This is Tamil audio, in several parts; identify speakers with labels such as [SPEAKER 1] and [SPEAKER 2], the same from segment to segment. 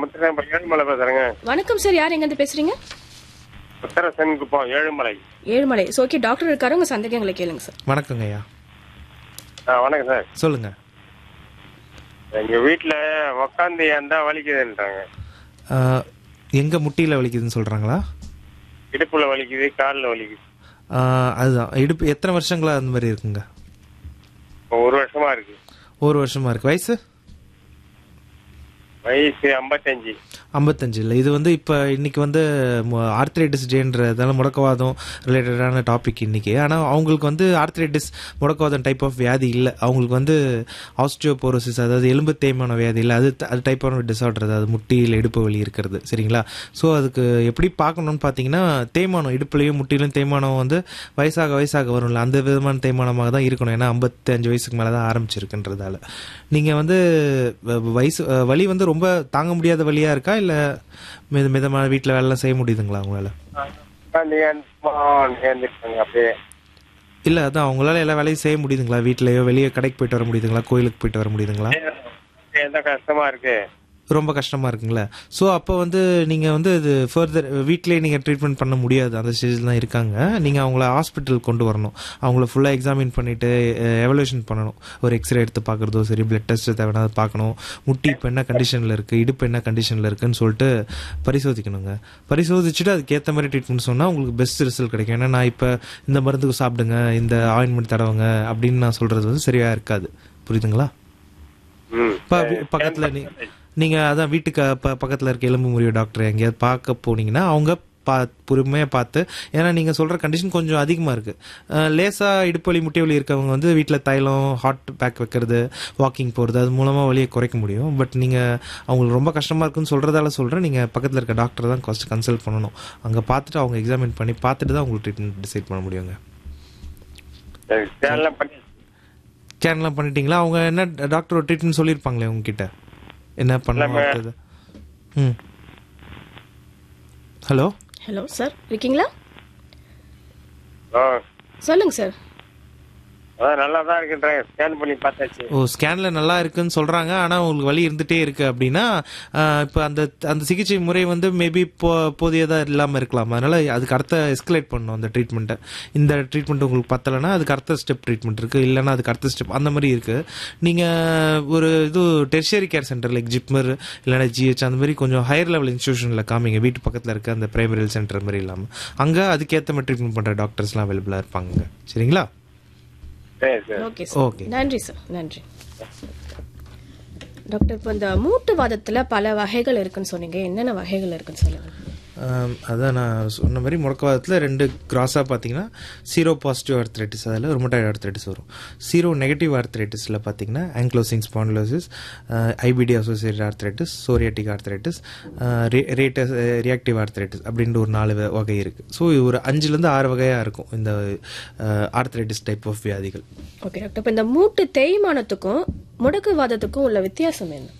[SPEAKER 1] முத்திரன் ஏழுமலை பேசுறேங்க
[SPEAKER 2] வணக்கம் சார் யார் எங்கேருந்து பேசுறீங்க
[SPEAKER 1] Mutharasan Kuppam Ezhumalai
[SPEAKER 2] Ezhumalai so okay doctor இருக்காரு உங்க சந்தேகங்களை கேளுங்க சார்
[SPEAKER 3] வணக்கங்க ஐயா
[SPEAKER 1] ஆ வணக்கம் சார்
[SPEAKER 3] சொல்லுங்க
[SPEAKER 1] எங்க வீட்டுல உக்காந்து ஏன்டா வலிக்குதுன்றாங்க
[SPEAKER 3] ஆஹ், எங்க முட்டியில வலிக்குதுன்னு சொல்றாங்களா
[SPEAKER 1] இடுப்புல வலிக்குது கால்ல வலிக்குது
[SPEAKER 3] ஆஹ், அதுதான் இடுப்பு எத்தனை வருஷங்களா அந்த மாதிரி இருக்குங்க
[SPEAKER 1] இப்போ ஒரு வருஷமா இருக்கு
[SPEAKER 3] ஒரு வருஷமா இருக்கு வயசு
[SPEAKER 1] வயசு ஐம்பத்தஞ்சு
[SPEAKER 3] ஐம்பத்தஞ்சு இல்லை இது வந்து இப்போ இன்னைக்கு வந்து ஆர்த்ரைட்டிஸ் டேன்றதால முடக்கவாதம் ரிலேட்டடான டாபிக் இன்னைக்கு ஆனால் அவங்களுக்கு வந்து ஆர்த்ரைட்டிஸ் முடக்கவாதம் டைப் ஆஃப் வியாதி இல்லை அவங்களுக்கு வந்து ஆஸ்டியோபோரோசிஸ் அதாவது எலும்பு தேய்மான வியாதி இல்லை அது அது டைப் ஆஃப் டிசார்டர் அது முட்டியில் இடுப்பு வலி இருக்கிறது சரிங்களா ஸோ அதுக்கு எப்படி பார்க்கணும்னு பார்த்தீங்கன்னா தேய்மானம் இடுப்புலையும் முட்டிலையும் தேய்மானம் வந்து வயசாக வயசாக வரும்ல அந்த விதமான தேய்மானமாக தான் இருக்கணும் ஏன்னா ஐம்பத்தஞ்சு வயசுக்கு மேலே தான் ஆரம்பிச்சிருக்குன்றதால நீங்கள் வந்து வ- வயசு அஹ், வலி வந்து ரொம்ப தாங்க முடியாத வலியாக இருக்கா இல்லை மித மிதமான வீட்டில் வேலைலாம் செய்ய முடியுதுங்களா உங்களால்
[SPEAKER 1] உட்காந்து ஏந்திருக்காங்க அப்படியே
[SPEAKER 3] இல்லை அதான் அவங்களால எல்லா வேலையும் செய்ய முடியுதுங்களா வீட்லயோ வெளியே கடைக்கு போயிட்டு வர முடியுதுங்களா கோயிலுக்கு போயிட்டு வர முடியுதுங்களா
[SPEAKER 1] எந்த கஷ்டமா இருக்கு
[SPEAKER 3] ரொம்ப கஷ்டமா இருக்குங்களா ஸோ அப்போ வந்து நீங்கள் வந்து இது ஃபர்தர் வீட்டிலேயே நீங்கள் ட்ரீட்மெண்ட் பண்ண முடியாது அந்த ஸ்டேஜில் தான் இருக்காங்க நீங்கள் அவங்கள ஹாஸ்பிட்டல் கொண்டு வரணும் அவங்கள ஃபுல்லாக எக்ஸாமின் பண்ணிவிட்டு எவல்யூஷன் பண்ணணும் ஒரு எக்ஸ்ரே எடுத்து பார்க்குறதோ சரி பிளட் டெஸ்ட் தேவைன்னா அதை பார்க்கணும் முட்டி இப்போ என்ன கண்டிஷனில் இருக்குது இடுப்பு என்ன கண்டிஷனில் இருக்குன்னு சொல்லிட்டு பரிசோதிக்கணுங்க பரிசோதிச்சுட்டு அதுக்கேற்ற மாதிரி ட்ரீட்மெண்ட் சொன்னால் உங்களுக்கு பெஸ்ட் ரிசல்ட் கிடைக்கும் ஏன்னா நான் இப்போ இந்த மருந்துக்கு சாப்பிடுங்க இந்த ஆயின்மெண்ட் தடவுங்க அப்படின்னு நான் சொல்கிறது வந்து சரியாக இருக்காது புரியுதுங்களா
[SPEAKER 1] ம்
[SPEAKER 3] ப- பக்கத்துல நீ நீங்க அதான் வீட்டுக்கு ப- பக்கத்துல இருக்க எலும்பு முறிவு டாக்டர் எங்கேயாவது பார்க்க போனீங்கன்னா அவங்க பா பொறுமையாக பார்த்து ஏன்னா நீங்கள் சொல்கிற கண்டிஷன் கொஞ்சம் அதிகமாக இருக்குது லேசாக இடுப்பு வலி முட்டி வலி இருக்கவங்க வந்து வீட்டில் தைலம் ஹாட் பேக் வைக்கிறது வாக்கிங் போகிறது அது மூலமாக வலியை குறைக்க முடியும் பட் நீங்கள் அவங்களுக்கு ரொம்ப கஷ்டமாக இருக்குன்னு சொல்கிறதால சொல்கிறேன் நீங்கள் பக்கத்தில் இருக்க டாக்டர் தான் ஃபஸ்ட்டு கன்சல்ட் பண்ணணும் அங்கே பார்த்துட்டு அவங்க எக்ஸாமின் பண்ணி பார்த்துட்டு தான் உங்களுக்கு ட்ரீட்மெண்ட் டிசைட் பண்ண முடியுங்க
[SPEAKER 1] சரி ஸ்கேன்லாம் பண்ணி
[SPEAKER 3] ஸ்கேன்லாம் பண்ணிட்டீங்களா அவங்க என்ன டாக்டர் ட்ரீட்மெண்ட் சொல்லியிருப்பாங்களே உங்ககிட்ட என்ன பண்ணலாம்
[SPEAKER 1] எல்லாமே-
[SPEAKER 3] அடுத்தது ம் ஹலோ
[SPEAKER 2] ஹலோ சார் இருக்கீங்களா
[SPEAKER 1] ஆ
[SPEAKER 2] சொல்லுங்க சார்
[SPEAKER 1] அதான் நல்லா தான் இருக்குன்றாங்க ஸ்கேன் பண்ணி பார்த்தாச்சு
[SPEAKER 3] ஓ ஸ்கேன்ல நல்லா இருக்குன்னு சொல்றாங்க ஆனா உங்களுக்கு வலி இருந்துட்டே இருக்கு அப்படின்னா ஆஹ், இப்ப அந்த அந்த சிகிச்சை முறை வந்து மேபி போ போதியதா இல்லாம இருக்கலாம் அதனால அதுக்கு அடுத்த எஸ்கலேட் பண்ணணும் அந்த ட்ரீட்மெண்ட்டை இந்த ட்ரீட்மெண்ட் உங்களுக்கு பத்தலைன்னா அதுக்கு அடுத்த ஸ்டெப் ட்ரீட்மெண்ட் இருக்கு இல்லைன்னா அதுக்கு அடுத்த ஸ்டெப் அந்த மாதிரி இருக்கு நீங்க ஒரு இது tertiary care centre like JIPMER இல்லைன்னா ஜிஹெச் அந்த மாதிரி கொஞ்சம் ஹையர் லெவல் இன்ஸ்டியூஷன்ல காமிங்க வீட்டு பக்கத்துல இருக்க அந்த பிரைமரி சென்டர் மாதிரி இல்லாம அங்க அதுக்கேற்ற மாதிரி ட்ரீட்மெண்ட் பண்ற டாக்டர்ஸ்லாம் அவைலபிளா இருப்பாங்க சரிங்களா
[SPEAKER 1] சரி சரி
[SPEAKER 2] ஓகே சார்
[SPEAKER 3] ஓகே
[SPEAKER 2] நன்றி சார் நன்றி டாக்டர் இப்போ இந்த மூட்டு வாதத்துல பல வகைகள் இருக்குன்னு சொன்னீங்க என்னென்ன வகைகள் இருக்குன்னு சொல்லுங்க
[SPEAKER 3] ஆம், அதான் நான் சொன்ன மாதிரி முடக்கவாதத்தில் ரெண்டு கிராஸாக பார்த்தீங்கன்னா சீரோ பாசிட்டிவ் ஆர்த்ரைட்டிஸ் அதில் ரொமட்டாய்டு ஆர்த்ரைட்டிஸ் வரும் சீரோ நெகட்டிவ் ஆர்த்ரைட்டிஸில் பார்த்தீங்கன்னா ankylosing spondylosis IBD associated arthritis psoriatic arthritis Reiter's reactive arthritis அப்படின்ற ஒரு நாலு வ- வகை இருக்குது ஸோ ஒரு அஞ்சுலேருந்து ஆறு வகையாக இருக்கும் இந்த ஆர்த்ரைட்டிஸ் டைப் ஆஃப் வியாதிகள்
[SPEAKER 2] ஓகே டாக்டர் இப்போ இந்த மூட்டு தேய்மானத்துக்கும் முடக்குவாதத்துக்கும் உள்ள வித்தியாசம் என்ன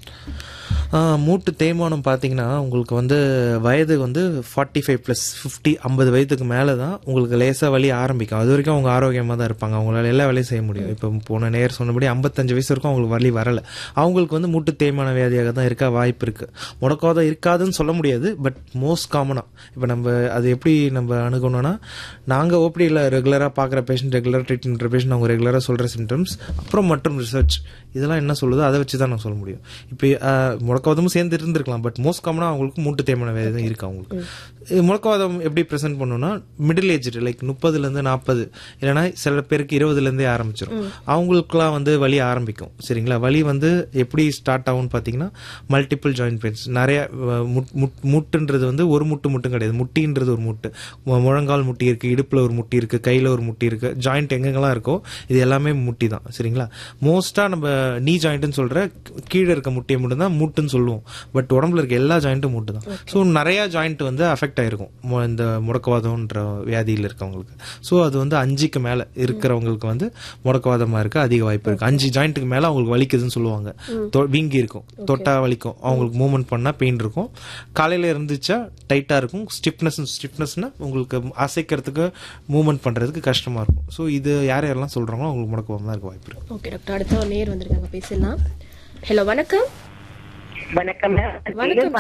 [SPEAKER 3] ஆ, மூட்டு தேய்மானம் பார்த்தீங்கன்னா உங்களுக்கு வந்து வயது வந்து ஃபார்ட்டி ஃபைவ் ப்ளஸ் ஃபிஃப்டி ஐம்பது வயதுக்கு மேலே தான் உங்களுக்கு லேசாக வலி ஆரம்பிக்கும் அது வரைக்கும் அவங்க ஆரோக்கியமாக தான் இருப்பாங்க அவங்களால எல்லா வேலையும் செய்ய முடியும் இப்போ போன நேர் சொன்னபடி ஐம்பத்தஞ்சு வயசு வரைக்கும் அவங்களுக்கு வலி வரலை அவங்களுக்கு வந்து மூட்டு தேய்மான வியாதியாக தான் இருக்க வாய்ப்பு இருக்குது முடக்காத இருக்காதுன்னு சொல்ல முடியாது பட் மோஸ்ட் காமனாக இப்போ நம்ம அது எப்படி நம்ம அணுகணும்னா நாங்கள் ஓபிடியில் ரெகுலராக பார்க்குற பேஷண்ட் ரெகுலராக ட்ரீட் பண்ணுற பேஷண்ட் அவங்க ரெகுலராக சொல்கிற சிம்டம்ஸ் அப்புறம் மற்றும் ரிசர்ச் இதெல்லாம் என்ன சொல்லுதோ அதை வச்சு தான் நான் சொல்ல முடியும் இப்போ அஹ், முடக்கவாதமும் சேர்ந்து இருந்திருக்கலாம் பட் மோஸ்ட் காமனாக அவங்களுக்கு மூட்டு தேய்மான வியாதி தான் இருக்கு அவங்களுக்கு இது முடக்கவாதம் எப்படி ப்ரெசென்ட் பண்ணணும்னா மிடில் ஏஜ் லைக் முப்பதுலேருந்து நாற்பது இல்லைன்னா சில பேருக்கு இருபதுலேருந்தே ஆரம்பிச்சிடும் அவங்களுக்குலாம் வந்து வலி ஆரம்பிக்கும் சரிங்களா வலி வந்து எப்படி ஸ்டார்ட் ஆகும்னு பார்த்தீங்கன்னா மல்டிபிள் ஜாயிண்ட் பெயின்ஸ் நிறைய அஹ், முட்- முட்- முட்டுன்றது வந்து ஒரு முட்டு மட்டும் கிடையாது முட்டின்றது ஒரு முட்டு மு- முழங்கால் முட்டி இருக்கு இடுப்புல ஒரு முட்டி இருக்கு கையில ஒரு முட்டி இருக்கு ஜாயிண்ட் எங்கெங்கெல்லாம் இருக்கோ இது எல்லாமே முட்டி தான் சரிங்களா மோஸ்டா நம்ம நீ ஜாயிண்ட்னு சொல்ற கீழே இருக்க முட்டியை மட்டும் தான் மூட்டுன்னு சொல்லுவோம் பட் உடம்புல இருக்க எல்லா ஜாயிண்ட்டும் மூட்டு தான் ஸோ நிறைய ஜாயிண்ட் வந்து அஃபெக்ட் ஆயிருக்கும் மு- இந்த முடக்கவாதம்ன்ற வியாதியில் இருக்கவங்களுக்கு ஸோ அது வந்து அஞ்சுக்கு மேல இருக்கிறவங்களுக்கு வந்து முடக்கவாதமா இருக்க அதிக வாய்ப்பு இருக்கு அஞ்சு ஜாயிண்ட்டுக்கு மேல அவங்களுக்கு வலிக்குதுன்னு சொல்லுவாங்க தொ- வீங்கி இருக்கும் தொட்டா வலிக்கும் அவங்களுக்கு மூவ்மெண்ட் பண்ணா பெயின் இருக்கும் காலையில இருந்துச்சா டைட்டா இருக்கும் ஸ்டிப்னஸ் ஸ்டிப்னஸ்னா உங்களுக்கு அசைக்கிறதுக்கு மூவ்மெண்ட் பண்றதுக்கு கஷ்டமா இருக்கும் ஸோ இது யார் யாரெல்லாம் சொல்றாங்களோ அவங்களுக்கு முடக்கவாதம் தான் இருக்க வாய்ப்பு இருக்கு
[SPEAKER 2] ஓகே டாக்டர் அடுத்த ஒரு நேர் வந்திருக்காங்க பேசலாம் ஹலோ வணக்கம்
[SPEAKER 4] வணக்கம்
[SPEAKER 2] வணக்கம்